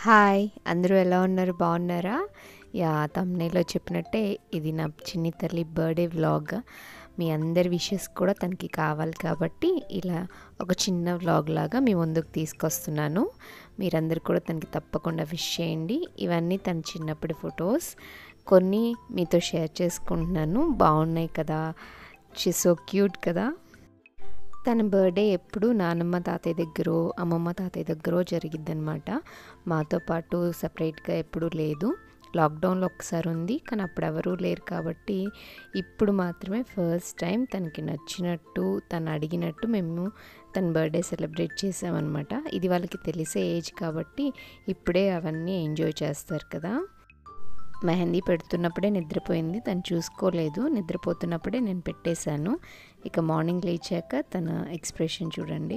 Hi అందరూ ఎలా ఉన్నారు బాగున్నారా యా తమ్నేలో చెప్పినట్టే ఇది నా చిన్ని తల్లి బర్త్డే వ్లాగ్ మీ అందరి విషెస్ కూడా తనకి కావాలి కాబట్టి ఇలా ఒక చిన్న వ్లాగ్ లాగా మీ ముందుకు తీసుకొస్తున్నాను మీరందరూ కూడా తనకి తప్పకుండా విష్ చేయండి ఇవన్నీ తన చిన్నప్పటి ఫొటోస్ కొన్ని మీతో షేర్ చేసుకుంటున్నాను బాగున్నాయి కదా షీ సో క్యూట్ కదా తన బర్త్డే ఎప్పుడు నానమ్మ తాతయ్య దగ్గర అమ్మమ్మ తాతయ్య దగ్గర జరిగిద్దనమాట మాతో పాటు సపరేట్గా ఎప్పుడూ లేదు లాక్డౌన్లో ఒకసారి ఉంది కానీ అప్పుడు ఎవరూ లేరు కాబట్టి ఇప్పుడు మాత్రమే ఫస్ట్ టైం తనకి నచ్చినట్టు తను అడిగినట్టు మేము తన బర్త్డే సెలబ్రేట్ చేసామన్నమాట ఇది వాళ్ళకి తెలిసే ఏజ్ కాబట్టి ఇప్పుడే అవన్నీ ఎంజాయ్ చేస్తారు కదా మెహందీ పెడుతున్నప్పుడే నిద్రపోయింది తను చూసుకోలేదు నిద్రపోతున్నప్పుడే నేను పెట్టేశాను ఇక మార్నింగ్ లేచాక తన ఎక్స్ప్రెషన్ చూడండి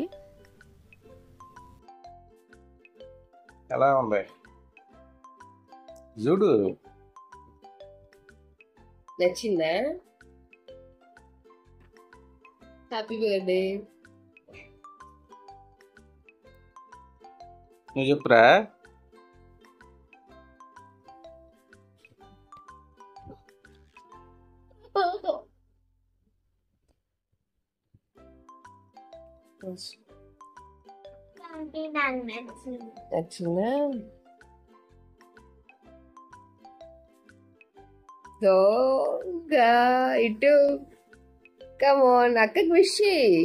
ఎలా ఉంది చూడు నచ్చిందా హ్యాపీ బర్త్డే నువ్వు చెప్పురా నచ్చిందా దొంగ ఇటు కమోన్ అక్కకి విష్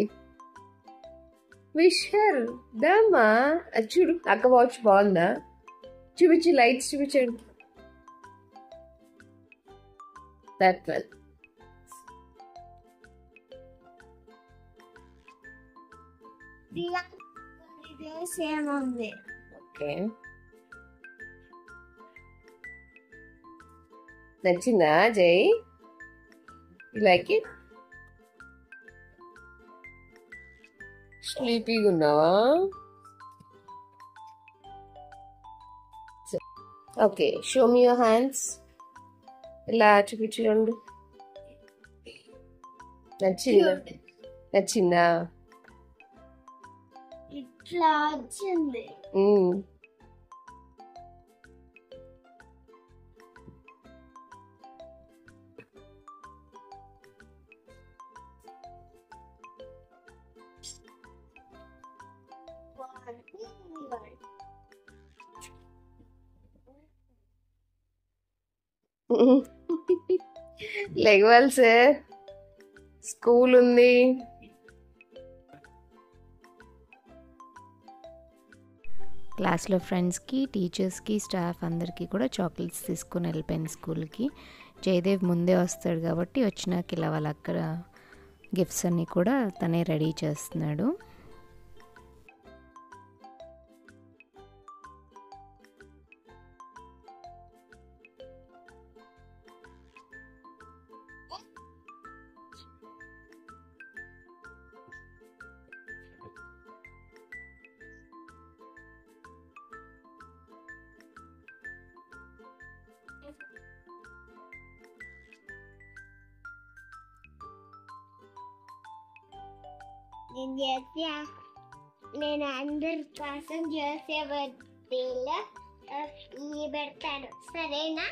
విషర్ దమ్మా అది చూడు అక్క వాచ్ బాగుందా చూపించి లైట్స్ చూపించండి దట్ వన్ సేమ్ ఉంది ఓకే నచ్చిందా జై లైక్ ఇట్ స్లీపీగా ఉన్నావా okay show me your hands ఇలా చూపించండి నచ్చిందా నచ్చిందా ఇట్లా వచ్చింది మ్మ్. లెగవాలి సార్ స్కూల్ ఉంది క్లాస్లో ఫ్రెండ్స్కి టీచర్స్కి స్టాఫ్ అందరికీ కూడా చాక్లెట్స్ తీసుకుని వెళ్ళిపోయింది స్కూల్కి జయదేవ్ ముందే వస్తాడు కాబట్టి వచ్చినాక ఇలా వాళ్ళ అక్కడ గిఫ్ట్స్ అన్నీ కూడా తనే రెడీ చేస్తున్నాడు నేను చేసా నేను అందరి కోసం చేసే బర్త్డేలో ఈ పెడతాను సరేనా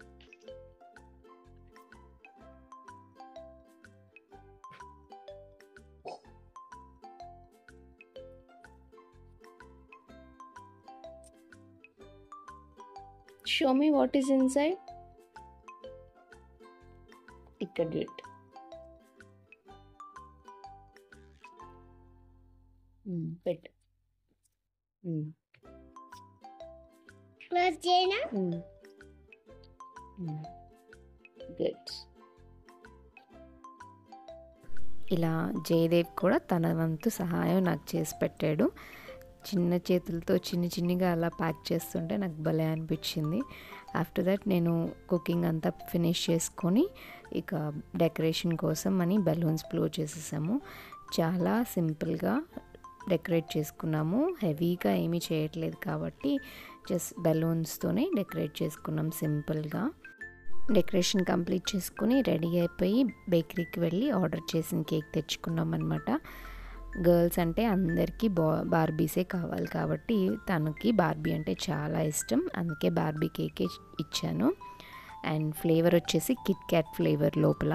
show me what is inside ఇక్కడ ఇట్ పెట్టు క్లోజ్ చేయనా గుడ్ ఇలా జయదేవ్ కూడా తన వంతు సహాయం నాకు చేసి పెట్టాడు చిన్న చేతులతో చిన్ని చిన్నిగా అలా ప్యాక్ చేస్తుంటే నాకు భలే అనిపించింది ఆఫ్టర్ దట్ నేను కుకింగ్ అంతా ఫినిష్ చేసుకొని ఇక డెకరేషన్ కోసం అని బెలూన్స్ బ్లో చేసేసాము చాలా సింపుల్గా డెకరేట్ చేసుకున్నాము హెవీగా ఏమీ చేయట్లేదు కాబట్టి జస్ట్ బెలూన్స్తోనే డెకరేట్ చేసుకున్నాం సింపుల్గా డెకరేషన్ కంప్లీట్ చేసుకుని రెడీ అయిపోయి బేకరీకి వెళ్ళి ఆర్డర్ చేసిన కేక్ తెచ్చుకున్నాం అనమాట గర్ల్స్ అంటే అందరికీ బా బార్బీసే కావాలి కాబట్టి తనకి బార్బీ అంటే చాలా ఇష్టం అందుకే బార్బీ కేకే ఇచ్చాను అండ్ ఫ్లేవర్ వచ్చేసి కిట్ క్యాట్ ఫ్లేవర్ లోపల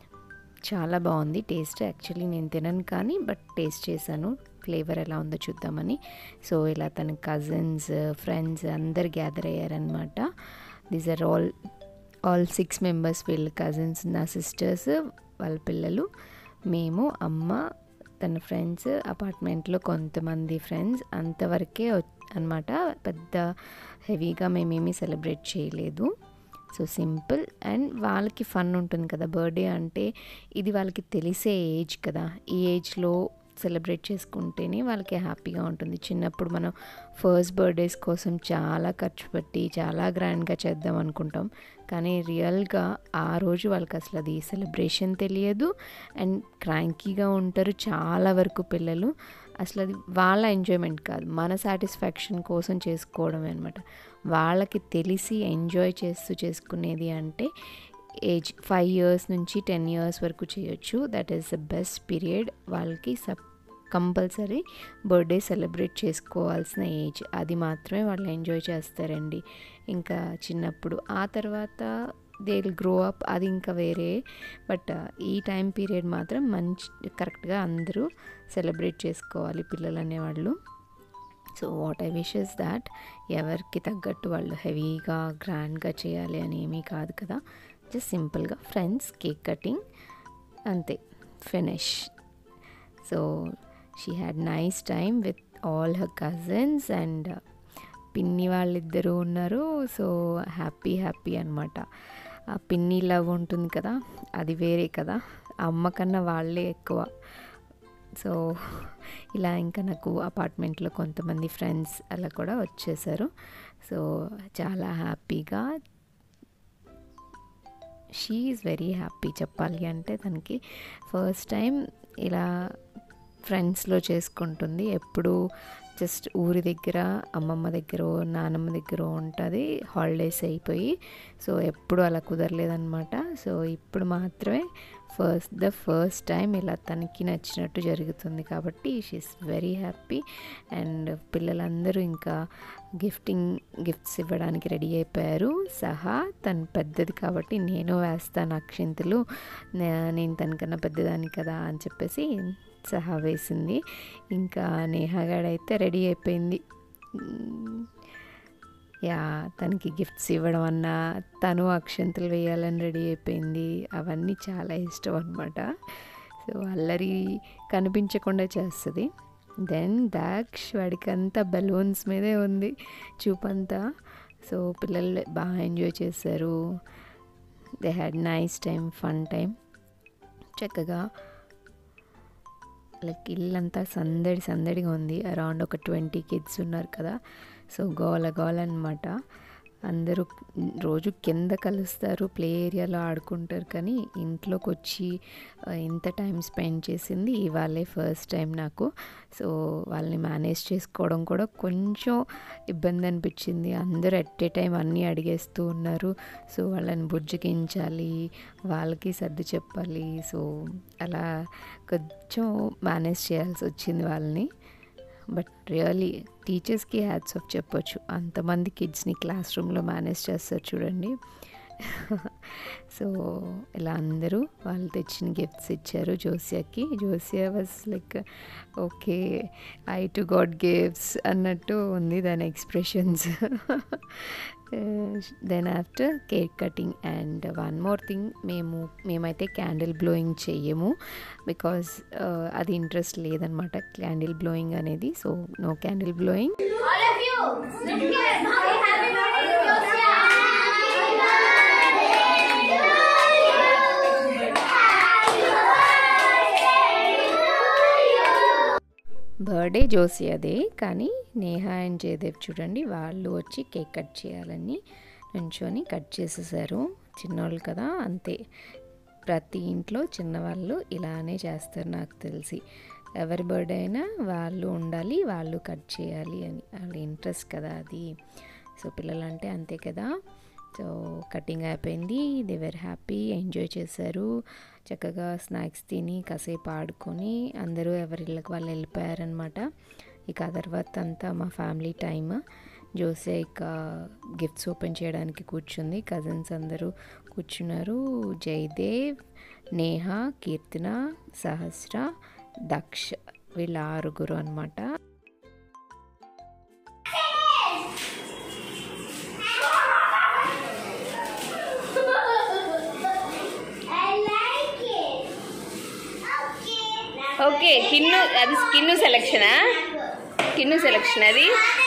చాలా బాగుంది టేస్ట్ యాక్చువల్లీ నేను తినను కానీ బట్ టేస్ట్ చేశాను ఫ్లేవర్ ఎలా ఉందో చూద్దామని సో ఇలా తన కజిన్స్ ఫ్రెండ్స్ అందరు గ్యాదర్ అయ్యారనమాట these are all all six members వీళ్ళ కజిన్స్ నా సిస్టర్స్ వాళ్ళ పిల్లలు మేము అమ్మ తన ఫ్రెండ్స్ అపార్ట్మెంట్లో కొంతమంది ఫ్రెండ్స్ అంతవరకే అనమాట పెద్ద హెవీగా మేమేమీ సెలబ్రేట్ చేయలేదు సో సింపుల్ అండ్ వాళ్ళకి ఫన్ ఉంటుంది కదా బర్త్డే అంటే ఇది వాళ్ళకి తెలిసే ఏజ్ కదా ఈ ఏజ్లో సెలబ్రేట్ చేసుకుంటేనే వాళ్ళకి హ్యాపీగా ఉంటుంది చిన్నప్పుడు మనం ఫస్ట్ బర్త్డేస్ కోసం చాలా ఖర్చు పెట్టి చాలా గ్రాండ్గా చేద్దాం అనుకుంటాం కానీ రియల్గా ఆ రోజు వాళ్ళకి అసలు అది సెలబ్రేషన్ తెలియదు అండ్ క్రాంకీగా ఉంటారు చాలా వరకు పిల్లలు అసలు అది వాళ్ళ ఎంజాయ్మెంట్ కాదు మన సాటిస్ఫాక్షన్ కోసం చేసుకోవడమే అనమాట వాళ్ళకి తెలిసి ఎంజాయ్ చేస్తూ చేసుకునేది అంటే ఏజ్ ఫైవ్ ఇయర్స్ నుంచి టెన్ ఇయర్స్ వరకు చేయొచ్చు that is the best period వాళ్ళకి సబ్ కంపల్సరీ బర్త్డే సెలబ్రేట్ చేసుకోవాల్సిన ఏజ్ అది మాత్రమే వాళ్ళు ఎంజాయ్ చేస్తారండి ఇంకా చిన్నప్పుడు ఆ తర్వాత దే విల్ గ్రో అప్ అది ఇంకా వేరే బట్ ఈ టైం పీరియడ్ మాత్రం మంచి కరెక్ట్గా అందరూ సెలబ్రేట్ చేసుకోవాలి పిల్లలు అనేవాళ్ళు so what I wishes that ఎవరికి తగ్గట్టు వాళ్ళు హెవీగా గ్రాండ్గా చేయాలి అని ఏమీ కాదు కదా జస్ట్ సింపుల్గా ఫ్రెండ్స్ కేక్ కటింగ్ అంతే finish so she had nice time with all her cousins and పిన్ని వాళ్ళిద్దరూ ఉన్నారు సో హ్యాపీ హ్యాపీ అనమాట ఆ పిన్ని లవ్ ఉంటుంది కదా అది వేరే కదా అమ్మ కన్నా వాళ్ళే ఎక్కువ సో ఇలా ఇంకా నాకు అపార్ట్మెంట్లో కొంతమంది ఫ్రెండ్స్ అలా కూడా వచ్చేసారు సో చాలా హ్యాపీగా షీ ఈజ్ వెరీ హ్యాపీ చెప్పాలి అంటే తనకి ఫస్ట్ టైం ఇలా ఫ్రెండ్స్లో చేసుకుంటుంది ఎప్పుడు జస్ట్ ఊరి దగ్గర అమ్మమ్మ దగ్గర నానమ్మ దగ్గర ఉంటుంది హాలిడేస్ అయిపోయి సో ఎప్పుడు అలా కుదరలేదనమాట సో ఇప్పుడు మాత్రమే ఫస్ట్ ద ఫస్ట్ టైం ఇలా తనకి నచ్చినట్టు జరుగుతుంది కాబట్టి షీస్ వెరీ హ్యాపీ అండ్ పిల్లలందరూ ఇంకా గిఫ్టింగ్ గిఫ్ట్స్ ఇవ్వడానికి రెడీ అయిపోయారు సహా తను పెద్దది కాబట్టి నేను వేస్తాను అక్షింతలు నేను తనకన్నా పెద్దదాన్ని కదా అని చెప్పేసి సహా వేసింది ఇంకా నేహాగాడైతే రెడీ అయిపోయింది యా తనకి గిఫ్ట్స్ ఇవ్వడం అన్నా తను అక్షంతలు వేయాలని రెడీ అయిపోయింది అవన్నీ చాలా ఇష్టం అనమాట సో అల్లరి కనిపించకుండా చేస్తుంది దెన్ దాక్ష్ వాడికి అంతా బెలూన్స్ మీదే ఉంది చూపంతా సో పిల్లలు బాగా ఎంజాయ్ చేశారు they had nice time fun time చక్కగా లైక్ ఇల్లంతా సందడి సందడిగా ఉంది అరౌండ్ ఒక ట్వంటీ కిడ్స్ ఉన్నారు కదా సో గోల గోల అనమాట అందరూ రోజు కింద కలుస్తారు ప్లే ఏరియాలో ఆడుకుంటారు కానీ ఇంట్లోకి వచ్చి ఇంత టైం స్పెండ్ చేసింది ఇవాళే ఫస్ట్ టైం నాకు సో వాళ్ళని మేనేజ్ చేసుకోవడం కూడా కొంచెం ఇబ్బంది అనిపించింది అందరూ ఎట్ ఏ టైం అన్నీ అడిగేస్తూ ఉన్నారు సో వాళ్ళని బుజ్జగించాలి వాళ్ళకి సర్ది చెప్పాలి సో అలా కొంచెం మేనేజ్ చేయాల్సి వచ్చింది వాళ్ళని బట్ రియలీ టీచర్స్కి హ్యాట్స్ ఆఫ్ చెప్పొచ్చు అంతమంది కిడ్స్ని క్లాస్ రూమ్లో మేనేజ్ చేస్తారు చూడండి సో ఇలా అందరూ వాళ్ళు తెచ్చిన గిఫ్ట్స్ ఇచ్చారు జోసియాకి Josiah was like okay I too got gifts అన్నట్టు ఉంది దాని expressions then after cake cutting and one more thing మేము మేమైతే క్యాండిల్ బ్లోయింగ్ చెయ్యము బికాజ్ అది ఇంట్రెస్ట్ లేదనమాట క్యాండిల్ బ్లోయింగ్ అనేది so no candle blowing All of you, look here. Happy birthday, Josiah. Birthday Josie అదే కానీ నేహా అండ్ జయదేవ్ చూడండి వాళ్ళు వచ్చి కేక్ కట్ చేయాలని నుంచొని కట్ చేసేసారు చిన్నోళ్ళు కదా అంతే ప్రతి ఇంట్లో చిన్నవాళ్ళు ఇలానే చేస్తారు నాకు తెలిసి ఎవరి బర్త్డే అయినా వాళ్ళు ఉండాలి వాళ్ళు కట్ చేయాలి అని వాళ్ళ ఇంట్రెస్ట్ కదా అది సో పిల్లలంటే అంతే కదా సో కటింగ్ అయిపోయింది దే వర్ హ్యాపీ ఎంజాయ్ చేశారు చక్కగా స్నాక్స్ తిని కాసేపు ఆడుకొని అందరూ ఎవరి ఇళ్ళకి వాళ్ళు వెళ్ళిపోయారనమాట ఇక ఆ తర్వాత అంతా మా ఫ్యామిలీ టైమ్ జోసే ఇక గిఫ్ట్స్ ఓపెన్ చేయడానికి కూర్చుంది కజిన్స్ అందరూ కూర్చున్నారు జయదేవ్ నేహ కీర్తన సహస్ర దక్ష వీళ్ళ ఆరుగురు అనమాట I like it. Okay. Okay Kinnu అది కిన్ను సెలక్షనా కిన్ను సెలక్షన్ అది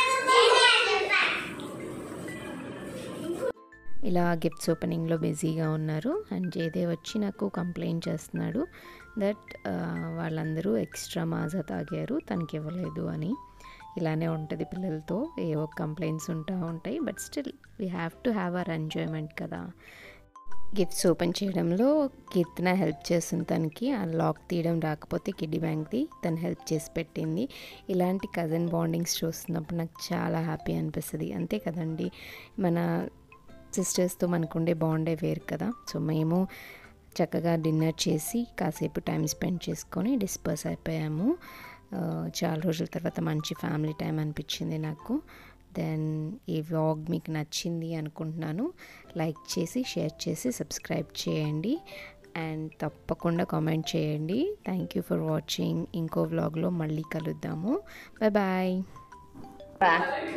ఇలా గిఫ్ట్స్ ఓపెనింగ్లో బిజీగా ఉన్నారు అండ్ జయదేవ్ వచ్చి నాకు కంప్లైంట్ చేస్తున్నాడు దట్ వాళ్ళందరూ ఎక్స్ట్రా మాజా తాగారు తనకి ఇవ్వలేదు అని ఇలానే ఉంటుంది పిల్లలతో ఏవో కంప్లైంట్స్ ఉంటా ఉంటాయి but still we have to have our enjoyment కదా గిఫ్ట్స్ ఓపెన్ చేయడంలో కీర్తన హెల్ప్ చేస్తుంది తనకి ఆ లాక్ తీయడం రాకపోతే కిడ్డీ బ్యాంక్ది తను హెల్ప్ చేసి పెట్టింది ఇలాంటి కజిన్ బాండింగ్స్ చూస్తున్నప్పుడు నాకు చాలా హ్యాపీ అనిపిస్తుంది అంతే కదండి మన సిస్టర్స్తో మనకుండే బాండే వేరు కదా సో మేము చక్కగా డిన్నర్ చేసి కాసేపు టైం స్పెండ్ చేసుకొని డిస్పర్స్ అయిపోయాము ఆ, చాలా రోజుల తర్వాత మంచి ఫ్యామిలీ టైం అనిపించింది నాకు దెన్ ఈ వ్లాగ్ మీకు నచ్చింది అనుకుంటున్నాను లైక్ చేసి షేర్ చేసి సబ్స్క్రైబ్ చేయండి అండ్ తప్పకుండా కామెంట్ చేయండి థ్యాంక్ యూ ఫర్ వాచింగ్ ఇంకో వ్లాగ్లో మళ్ళీ కలుద్దాము బాయ్ బాయ్